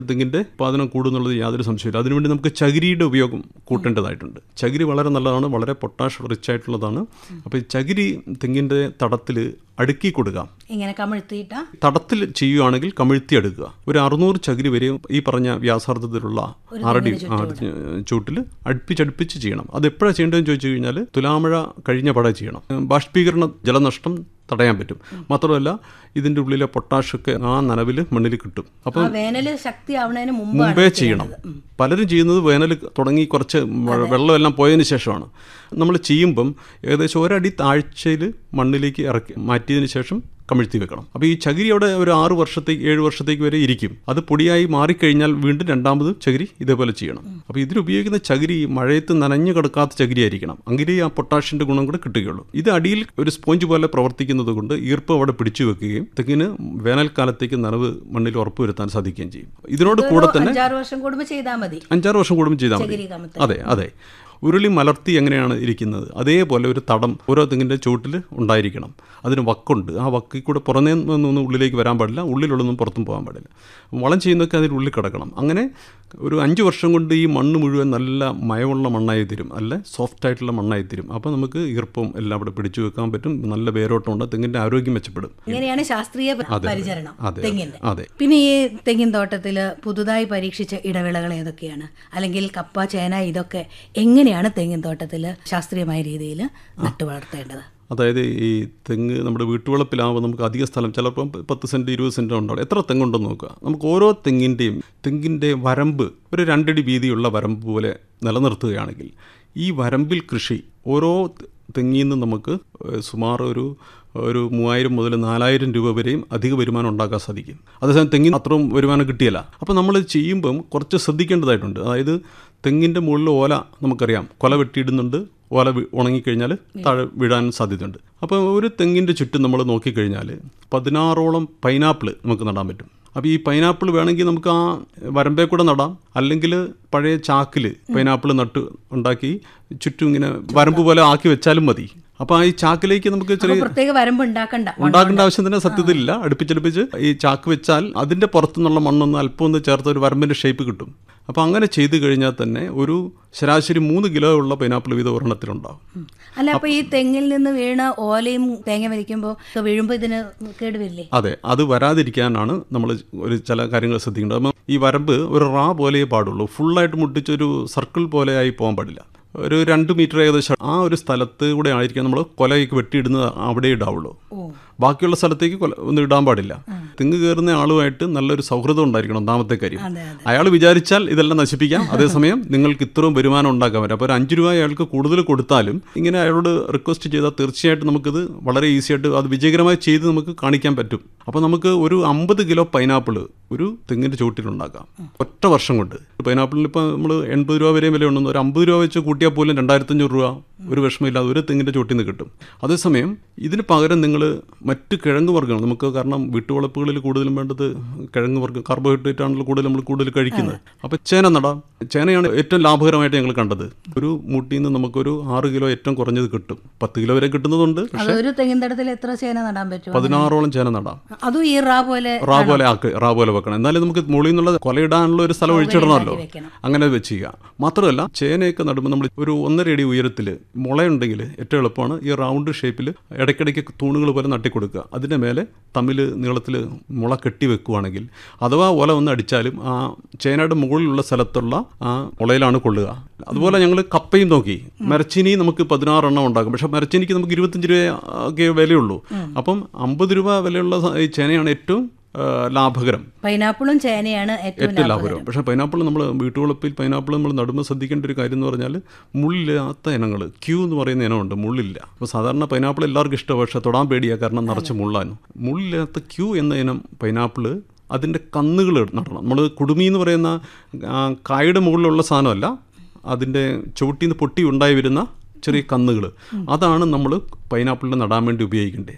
തെങ്ങിൻ്റെ ഉത്പാദനം കൂടുന്നുള്ളത് യാതൊരു സംശയമില്ല അതിനുവേണ്ടി നമുക്ക് ചകിരിയുടെ ഉപയോഗം കൂട്ടേണ്ടതായിട്ടുണ്ട് ചകിരി വളരെ നല്ലതാണ് വളരെ പൊട്ടാഷ് റിച്ച് ആയിട്ടുള്ളതാണ് അപ്പോൾ ഈ ചകിരി തെങ്ങിൻ്റെ തടത്തിൽ അടുക്കി കൊടുക്കാം ഇങ്ങനെ കമിഴ്ത്തിയിട്ട തടത്തിൽ ചെയ്യുകയാണെങ്കിൽ കമിഴ്ത്തി എടുക്കുക ഒരു അറുന്നൂറ് ചകിരി വരെ ഈ പറഞ്ഞ വ്യാസാർത്ഥത്തിലുള്ള ആറടി ചൂട്ടിൽ അടുപ്പിച്ചടുപ്പിച്ച് ചെയ്യണം അത് എപ്പോഴാണ് ചെയ്യേണ്ടതെന്ന് ചോദിച്ചു കഴിഞ്ഞാൽ തുലാമഴ കഴിഞ്ഞ പട ചെയ്യണം ബാഷ്പീകരണ ജലനഷ്ടം തടയാൻ പറ്റും മാത്രമല്ല ഇതിൻ്റെ ഉള്ളിലെ പൊട്ടാഷൊക്കെ ആ നനവിൽ മണ്ണിൽ കിട്ടും അപ്പം ആ വേനല് ശക്തി ആവണതിന് മുമ്പ് മുമ്പേ ചെയ്യണം പലരും ചെയ്യുന്നത് വേനൽ തുടങ്ങി കുറച്ച് മഴ- വെള്ളമെല്ലാം പോയതിന് ശേഷമാണ് നമ്മൾ ചെയ്യുമ്പം ഏകദേശം ഒരടി താഴ്ചയിൽ മണ്ണിലേക്ക് ഇറക്കി മാറ്റിയതിന് ശേഷം കമിഴ്ത്തി വെക്കണം അപ്പോൾ ഈ ചകിരി അവിടെ ഒരു ആറ് വർഷത്തേക്ക് ഏഴ് വർഷത്തേക്ക് വരെ ഇരിക്കും അത് പൊടിയായി മാറിക്കഴിഞ്ഞാൽ വീണ്ടും രണ്ടാമത് ചകിരി ഇതേപോലെ ചെയ്യണം അപ്പോൾ ഇതിൽ ഉപയോഗിക്കുന്ന ചകിരി മഴയത്ത് നനഞ്ഞു കിടക്കാത്ത ചകിരി ആയിരിക്കണം എങ്കിലേ ആ പൊട്ടാഷിൻ്റെ ഗുണം കൂടെ കിട്ടുകയുള്ളൂ ഇത് അടിയിൽ ഒരു സ്പോഞ്ച് പോലെ പ്രവർത്തിക്കുന്നത് കൊണ്ട് ഈർപ്പം അവിടെ പിടിച്ചു വെക്കുകയും തെങ്ങിന് വേനൽക്കാലത്തേക്ക് നനവ് മണ്ണിൽ ഉറപ്പുവരുത്താൻ സാധിക്കുകയും ചെയ്യും ഇതിനോട് കൂടെ തന്നെ അഞ്ചാറ് വർഷം കൂടുമ്പോൾ ചെയ്താൽ മതി അഞ്ചാറ് വർഷം കൂടുമ്പോൾ ചെയ്താൽ മതി ചകിരി കമത്ത് അതെ അതെ ഉരുളി മലർത്തി എങ്ങനെയാണ് ഇരിക്കുന്നത് അതേപോലെ ഒരു തടം ഓരോ തെങ്ങിൻ്റെ ചുവട്ടിൽ ഉണ്ടായിരിക്കണം അതിന് വക്കുണ്ട് ആ വക്കിൽ കൂടെ പുറമേ നിന്നൊന്നും ഉള്ളിലേക്ക് വരാൻ പാടില്ല ഉള്ളിലുള്ളൊന്നും പുറത്തും പോകാൻ പാടില്ല വളം ചെയ്യുന്നതൊക്കെ അതിൻ്റെ ഉള്ളിൽ കിടക്കണം അങ്ങനെ ഒരു അഞ്ച് വർഷം കൊണ്ട് ഈ മണ്ണ് മുഴുവൻ നല്ല മയമുള്ള മണ്ണായി തരും നല്ല സോഫ്റ്റ് ആയിട്ടുള്ള മണ്ണായി തരും അപ്പോൾ നമുക്ക് ഈർപ്പം എല്ലാം അവിടെ പിടിച്ചു വെക്കാൻ പറ്റും നല്ല വേരോട്ടം ഉണ്ട് തെങ്ങിൻ്റെ ആരോഗ്യം മെച്ചപ്പെടും ഇങ്ങനെയാണ് ശാസ്ത്രീയ പരിചരണം അതെ തെങ്ങിന്റെ അതെ പിന്നെ ഈ തെങ്ങിൻ തോട്ടത്തിൽ പുതുതായി പരീക്ഷിച്ച ഇടവിളകൾ ഏതൊക്കെയാണ് അല്ലെങ്കിൽ കപ്പ ചേന ഇതൊക്കെ എങ്ങനെയാണ് തെങ്ങിൻ തോട്ടത്തിൽ ശാസ്ത്രീയമായ രീതിയിൽ നട്ടു വളർത്തേണ്ടത് അതായത് ഈ തെങ്ങ് നമ്മുടെ വീട്ടുവളപ്പിലാവുമ്പോൾ നമുക്ക് അധിക സ്ഥലം ചിലപ്പം പത്ത് സെൻറ്റ് ഇരുപത് സെൻറ്റ് ഉണ്ടാവും എത്ര തെങ്ങുണ്ടെന്ന് നോക്കുക നമുക്ക് ഓരോ തെങ്ങിൻ്റെയും തെങ്ങിൻ്റെ വരമ്പ് ഒരു രണ്ടടി വീതിയുള്ള വരമ്പ് പോലെ നിലനിർത്തുകയാണെങ്കിൽ ഈ വരമ്പിൽ കൃഷി ഓരോ തെ- തെങ്ങിൽ നിന്ന് നമുക്ക് ഏഹ്, സുമാർ ഒരു ഒരു മൂവായിരം മുതൽ നാലായിരം രൂപ വരെയും അധിക വരുമാനം ഉണ്ടാക്കാൻ സാധിക്കും അതേസമയം തെങ്ങിന് അത്രയും വരുമാനം കിട്ടിയല്ല അപ്പോൾ നമ്മൾ ചെയ്യുമ്പം കുറച്ച് ശ്രദ്ധിക്കേണ്ടതായിട്ടുണ്ട് അതായത് തെങ്ങിൻ്റെ മുകളിൽ ഓല നമുക്കറിയാം കൊല വെട്ടിയിടുന്നുണ്ട് ഓല വി- ഉണങ്ങിക്കഴിഞ്ഞാൽ താഴെ വീഴാൻ സാധ്യതയുണ്ട് അപ്പോൾ ഒരു തെങ്ങിൻ്റെ ചുറ്റും നമ്മൾ നോക്കിക്കഴിഞ്ഞാൽ പതിനാറോളം പൈനാപ്പിൾ നമുക്ക് നടാൻ പറ്റും അപ്പോൾ ഈ പൈനാപ്പിൾ വേണമെങ്കിൽ നമുക്ക് ആ വരമ്പേ കൂടെ നടാം അല്ലെങ്കിൽ പഴയ ചാക്കിൽ പൈനാപ്പിൾ നട്ട് ഉണ്ടാക്കി ചുറ്റും ഇങ്ങനെ വരമ്പ് പോലെ ആക്കി വെച്ചാലും മതി അപ്പോൾ ആ ഈ ചാക്കിലേക്ക് നമുക്ക് ചെറിയ പ്രത്യേക വരമ്പ് ഉണ്ടാക്കണ്ട ഉണ്ടാക്കേണ്ട ആവശ്യം തന്നെ സത്യത്തിലില്ല അടുപ്പിച്ചടുപ്പിച്ച് ഈ ചാക്ക് വെച്ചാൽ അതിൻ്റെ പുറത്തുനിന്നുള്ള മണ്ണൊന്ന് അല്പം ഒന്ന് ചേർത്ത് ഒരു വരമ്പിൻ്റെ ഷേപ്പ് കിട്ടും അപ്പോൾ അങ്ങനെ ചെയ്തു കഴിഞ്ഞാൽ തന്നെ ഒരു ശരാശരി മൂന്ന് കിലോ ഉള്ള പൈനാപ്പിൾ വീതം ഒരെണ്ണത്തിലുണ്ടാവും ഉം. അല്ല അപ്പൊ ഈ തെങ്ങിൽ നിന്ന് വീണ ഓലയും തേങ്ങ വലിക്കുമ്പോൾ വീഴുമ്പോൾ ഇതിന് കേടുവരില്ലേ അതെ അത് വരാതിരിക്കാനാണ് നമ്മൾ ഒരു ചില കാര്യങ്ങൾ ശ്രദ്ധിക്കേണ്ടത് അപ്പം ഈ വരമ്പ് ഒരു റാ പോലെയേ പാടുള്ളൂ ഫുള്ളായിട്ട് മുട്ടിച്ചൊരു സർക്കിൾ പോലെ ആയി പോകാൻ പാടില്ല ഒരു രണ്ട് മീറ്റർ ഏകദേശം ആ ഒരു സ്ഥലത്ത് കൂടെ ആയിരിക്കും നമ്മൾ കൊലയൊക്കെ വെട്ടിയിടുന്നത് അവിടെ ഇടാവുള്ളൂ ഓ ബാക്കിയുള്ള സ്ഥലത്തേക്ക് കൊല ഒന്നും ഇടാൻ പാടില്ല തെങ്ങ് കയറുന്ന ആളുമായിട്ട് നല്ലൊരു സൗഹൃദം ഉണ്ടായിരിക്കണം ഒന്നാമത്തെ കാര്യം അതെ അതെ അയാൾ വിചാരിച്ചാൽ ഇതെല്ലാം നശിപ്പിക്കാം അതേസമയം നിങ്ങൾക്ക് ഇത്രയും വരുമാനം ഉണ്ടാക്കാൻ പറ്റും അപ്പോൾ ഒരു അഞ്ച് രൂപ അയാൾക്ക് കൂടുതൽ കൊടുത്താലും ഇങ്ങനെ അയാളോട് റിക്വസ്റ്റ് ചെയ്താൽ തീർച്ചയായിട്ടും നമുക്കിത് വളരെ ഈസി ആയിട്ട് അത് വിജയകരമായി ചെയ്ത് നമുക്ക് കാണിക്കാൻ പറ്റും അപ്പോൾ നമുക്ക് ഒരു അമ്പത് കിലോ പൈനാപ്പിൾ ഒരു തെങ്ങിൻ്റെ ചുവട്ടിലുണ്ടാക്കാം ഒറ്റ വർഷം കൊണ്ട് പൈനാപ്പിളിന് ഇപ്പോൾ നമ്മൾ എൺപത് രൂപ വരെയും വില ഉണ്ടെന്ന് ഒരു അമ്പത് രൂപ വെച്ച് കൂട്ടിയാൽ പോലും രണ്ടായിരത്തഞ്ഞൂറ് രൂപ ഒരു വിഷമമില്ലാതെ ഒരു തെങ്ങിൻ്റെ ചുവട്ടിൽ നിന്ന് കിട്ടും അതേസമയം ഇതിന് പകരം നിങ്ങൾ മറ്റ് കിഴങ്ങ് വർഗ്ഗങ്ങൾ നമുക്ക് കാരണം വീട്ടുവളപ്പുകളിൽ കൂടുതലും വേണ്ടത് കിഴങ്ങ് വർഗ്ഗം കാർബോഹൈഡ്രേറ്റ് ആണല്ലോ കൂടുതൽ നമ്മൾ കൂടുതൽ കഴിക്കുന്നത് അപ്പോൾ ചേന നടാം ചേനയാണ് ഏറ്റവും ലാഭകരമായിട്ട് ഞങ്ങൾ കണ്ടത് ഒരു മുട്ടിൽ നിന്ന് നമുക്കൊരു ആറ് കിലോ ഏറ്റവും കുറഞ്ഞത് കിട്ടും പത്ത് കിലോ വരെ കിട്ടുന്നതുണ്ട് അത് ഒരു തെങ്ങിൻ തടത്തിൽ എത്ര ചേന നടാൻ പറ്റും പതിനാറോളം ചേന നടാം അതും ഈ റാ പോലെ റാ പോലെ ആക്കി റാ പോലെ വെക്കണം എന്നാലും നമുക്ക് മുകളിൽ നിന്നുള്ള കൊലയിടാനുള്ള ഒരു സ്ഥലം ഒഴിച്ചിടണമല്ലോ വെക്കണം. അങ്ങനെ വെച്ച് ചെയ്യുക മാത്രമല്ല ചേനയൊക്കെ നടുമ്പോൾ നമ്മൾ ഒരു ഒന്നര അടി ഉയരത്തിൽ മുളയുണ്ടെങ്കിൽ ഏറ്റവും എളുപ്പമാണ് ഈ റൗണ്ട് ഷേപ്പിൽ ഇടയ്ക്കിടയ്ക്ക് തൂണുകൾ പോലെ നട്ടിക്കൊടുക്കുക അതിൻ്റെ മേലെ തമ്മിൽ നീളത്തിൽ മുള കെട്ടി വെക്കുകയാണെങ്കിൽ അഥവാ ഒല ഒന്ന് അടിച്ചാലും ആ ചേനയുടെ മുകളിലുള്ള സ്ഥലത്തുള്ള ആ മുളയിലാണ് കൊള്ളുക അതുപോലെ ഞങ്ങൾ കപ്പയും നോക്കി മരച്ചീനി നമുക്ക് പതിനാറെണ്ണം ഉണ്ടാക്കും പക്ഷെ മരച്ചീനിക്ക് നമുക്ക് ഇരുപത്തഞ്ച് രൂപ ഒക്കെ വിലയുള്ളൂ അപ്പം അമ്പത് രൂപ വിലയുള്ള സ- ഈ ചേനയാണ് ഏറ്റവും ആ, ലാഭകരം പൈനാപ്പിളും ചേനയാണ് ഏറ്റവും ഏറ്റവും ലാഭകരം പക്ഷേ പൈനാപ്പിൾ നമ്മൾ വീട്ടുവളപ്പിൽ പൈനാപ്പിൾ നമ്മൾ നടുമ്പോൾ ശ്രദ്ധിക്കേണ്ട ഒരു കാര്യം എന്ന് പറഞ്ഞാൽ മുള്ളില്ലാത്ത ഇനങ്ങൾ ക്യൂ എന്ന് പറയുന്ന ഇനമുണ്ട് മുള്ളില്ല അപ്പോൾ സാധാരണ പൈനാപ്പിൾ എല്ലാവർക്കും ഇഷ്ടമാണ് പക്ഷേ തൊടാൻ പേടിയാ കാരണം നിറച്ച് മുള്ളാനും മുള്ളില്ലാത്ത ക്യൂ എന്ന ഇനം പൈനാപ്പിൾ അതിൻ്റെ കന്നുകൾ നടണം നമ്മൾ കുടുമി എന്ന് പറയുന്ന ആ, കായുടെ മുകളിലുള്ള സാധനമല്ല അതിൻ്റെ ചുവട്ടിൽ നിന്ന് പൊട്ടി ഉണ്ടായി വരുന്ന ചെറിയ കന്നുകൾ അതാണ് നമ്മൾ പൈനാപ്പിളിൽ നടാൻ വേണ്ടി ഉപയോഗിക്കേണ്ടത്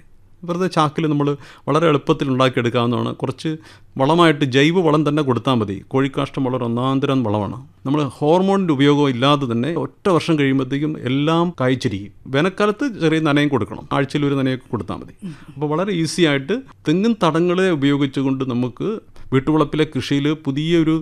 വെറുതെ ചാക്കിൽ നമ്മൾ വളരെ എളുപ്പത്തിൽ ഉണ്ടാക്കിയെടുക്കാവുന്നതാണ് കുറച്ച് വളമായിട്ട് ജൈവ വളം തന്നെ കൊടുത്താൽ മതി കോഴിക്കാഷ്ടം വളരെ ഒന്നാന്തരം വളമാണ് നമ്മൾ ഹോർമോണിൻ്റെ ഉപയോഗം ഇല്ലാതെ തന്നെ ഒറ്റ വർഷം കഴിയുമ്പോഴത്തേക്കും എല്ലാം കായ്ച്ചിരിക്കും വേനൽക്കാലത്ത് ചെറിയ നനയും കൊടുക്കണം ആഴ്ചയിൽ ഒരു നനയൊക്കെ കൊടുത്താൽ മതി അപ്പോൾ വളരെ ഈസി ആയിട്ട് തെങ്ങിൻ തടങ്ങളെ ഉപയോഗിച്ചുകൊണ്ട് നമുക്ക് വീട്ടുവളപ്പിലെ കൃഷിയിൽ പുതിയൊരു